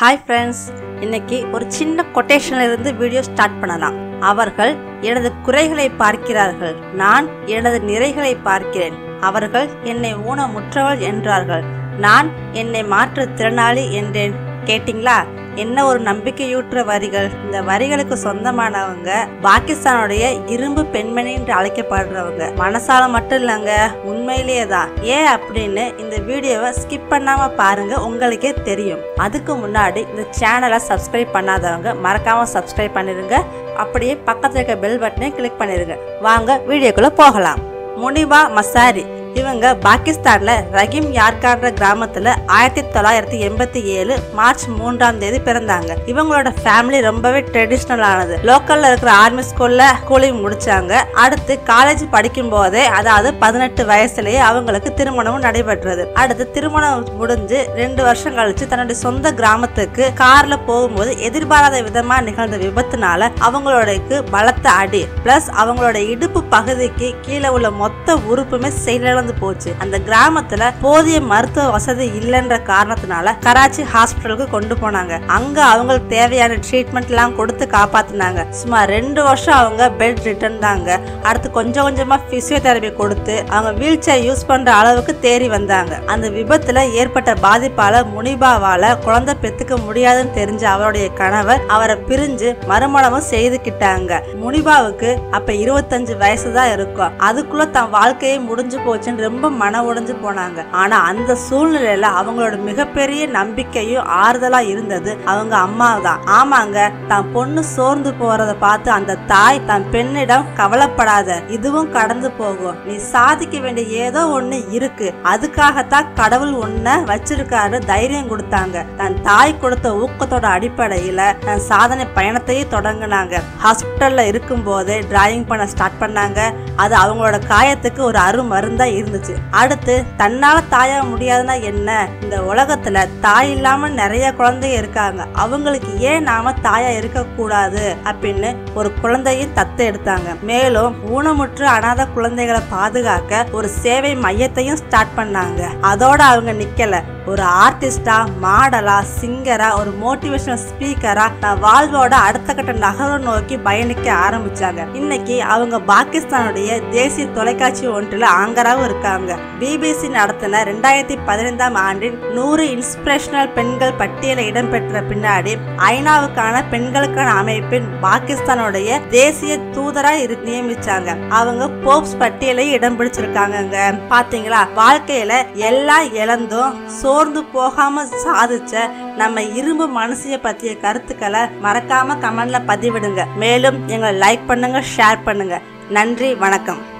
hi friends இன்னைக்கு ஒரு சின்ன கொட்டேஷன்ல இருந்து வீடியோ ஸ்டார்ட் பண்ணலாம் அவர்கள் எனது குறைகளை பார்க்கிறார்கள் நான் எனது நிறைகளை பார்க்கிறேன் அவர்கள் என்னை ஊனமுற்றவள் என்றார்கள் நான் என்னை மாற்று திறனாளி என்றேன் கேட்டிங்களா என்ன ஒரு நம்பிக்கையூற்ற வரிகள் இந்த வரிகளுக்கு சொந்தமானவங்க பாகிஸ்தானுடைய இரும்பு பெண்மணி என்று அழைக்கப்படுறவங்க மனசால மட்டும் இல்லைங்க உண்மையிலேயே தான் ஏன் அப்படின்னு இந்த வீடியோவை ஸ்கிப் பண்ணாம பாருங்க உங்களுக்கே தெரியும் அதுக்கு முன்னாடி இந்த சேனலை சப்ஸ்கிரைப் பண்ணாதவங்க மறக்காம சப்ஸ்கிரைப் பண்ணிருங்க அப்படியே பக்கத்துல இருக்க பெல் பட்டனை கிளிக் பண்ணிருங்க வாங்க வீடியோக்குள்ள போகலாம் முனிபா மசாரி இவங்க பாகிஸ்தான்ல ரஹீம் யார்கான்ற கிராமத்துல ஆயிரத்தி தொள்ளாயிரத்தி எண்பத்தி ஏழு மார்ச் மூன்றாம் தேதி பிறந்தாங்க இவங்களோட ஃபேமிலி ரொம்பவே ட்ரெடிஷ்னல் ஆனது லோக்கல்ல இருக்கிற ஆர்மி ஸ்கூல்ல ஸ்கூலிங் முடிச்சாங்க அடுத்து காலேஜ் படிக்கும் போதே அதாவது பதினெட்டு வயசுலயே அவங்களுக்கு திருமணமும் நடைபெற்றது அடுத்து திருமணம் முடிஞ்சு ரெண்டு வருஷம் கழிச்சு தன்னுடைய சொந்த கிராமத்துக்கு கார்ல போகும்போது எதிர்பாராத விதமா நிகழ்ந்த விபத்துனால அவங்களோடக்கு பலத்த அடி பிளஸ் அவங்களோட இடுப்பு பகுதிக்கு கீழே உள்ள மொத்த உறுப்புமே செயலிழந்து போச்சு அந்த கிராமத்துல போதிய மருத்துவ வசதி இல்லைன்ற காரணத்தினால கராச்சி ஹாஸ்பிட்டலுக்கு கொண்டு போனாங்க அங்க அவங்களுக்கு தேவையான ட்ரீட்மெண்ட் எல்லாம் கொடுத்து காப்பாத்தினாங்க சுமார் ரெண்டு வருஷம் அவங்க பெட் ரிட்டர்ன் தாங்க அடுத்து கொஞ்சம் கொஞ்சமா பிசியோதெரபி கொடுத்து அவங்க வீல் சேர் யூஸ் பண்ற அளவுக்கு தேறி வந்தாங்க அந்த விபத்துல ஏற்பட்ட பாதிப்பால முனிபாவால குழந்தை பெத்துக்க முடியாதுன்னு தெரிஞ்ச அவருடைய கணவர் அவரை பிரிஞ்சு மறுமணமும் செய்துக்கிட்டாங்க முனிபாவுக்கு அப்ப இருபத்தஞ்சு வயசு தான் இருக்கும் அதுக்குள்ள தன் வாழ்க்கையே முடிஞ்சு போச்சுன்னு ரொம்ப மன உடைஞ்சு போனாங்க ஆனா அந்த சூழ்நிலையில அவங்களோட மிகப்பெரிய நம்பிக்கையும் ஆறுதலா இருந்தது அவங்க அம்மா தான் ஆமாங்க தன் பொண்ணு சோர்ந்து போறத பார்த்து அந்த தாய் தன் பெண்ணிடம் கவலைப்படாத இதுவும் கடந்து போகும் நீ சாதிக்க வேண்டிய ஏதோ ஒண்ணு இருக்கு அதுக்காகத்தான் கடவுள் உன்னை வச்சிருக்காரு தைரியம் கொடுத்தாங்க தன் தாய் கொடுத்த ஊக்கத்தோட அடிப்படையில தன் சாதனை பயணத்தையும் தொடங்கினாங்க ஹாஸ்பிட்டல்ல இருக்கும் போதே டிராயிங் பண்ண ஸ்டார்ட் பண்ணாங்க அது அவங்களோட காயத்துக்கு ஒரு அருமருந்தா இருந்துச்சு அடுத்து தன்னால தாயா முடியாதுன்னா என்ன இந்த உலகத்துல தாய் இல்லாம நிறைய குழந்தைங்க இருக்காங்க அவங்களுக்கு ஏன் நாம தாயா இருக்க கூடாது அப்படின்னு ஒரு குழந்தையும் தத்து எடுத்தாங்க மேலும் ஊனமுற்று அனாதை குழந்தைகளை பாதுகாக்க ஒரு சேவை மையத்தையும் ஸ்டார்ட் பண்ணாங்க அதோட அவங்க நிக்கல ஒரு ஆர்டிஸ்டா மாடலா சிங்கரா ஒரு மோட்டிவேஷனல் ஸ்பீக்கரா நான் வாழ்வோட அடுத்த கட்ட நகரம் நோக்கி பயணிக்க ஆரம்பிச்சாங்க இன்னைக்கு அவங்க பாகிஸ்தானுடைய தேசிய தொலைக்காட்சி ஒன்றில் ஆங்கராவும் இருக்காங்க பிபிசி நடத்தின ரெண்டாயிரத்தி பதினைந்தாம் ஆண்டின் நூறு இன்ஸ்பிரேஷனல் பெண்கள் பட்டியலில் இடம்பெற்ற பின்னாடி ஐநாவுக்கான பெண்களுக்கான அமைப்பின் பாகிஸ்தானுடைய தேசிய தூதரா இரு நியமிச்சாங்க அவங்க போப்ஸ் பட்டியலை இடம் பிடிச்சிருக்காங்கங்க பாத்தீங்களா வாழ்க்கையில எல்லாம் இழந்தும் சோர்ந்து போகாம சாதிச்ச நம்ம இரும்பு மனசிய பத்திய கருத்துக்களை மறக்காம கமெண்ட்ல பதிவிடுங்க மேலும் எங்களை லைக் பண்ணுங்க ஷேர் பண்ணுங்க நன்றி வணக்கம்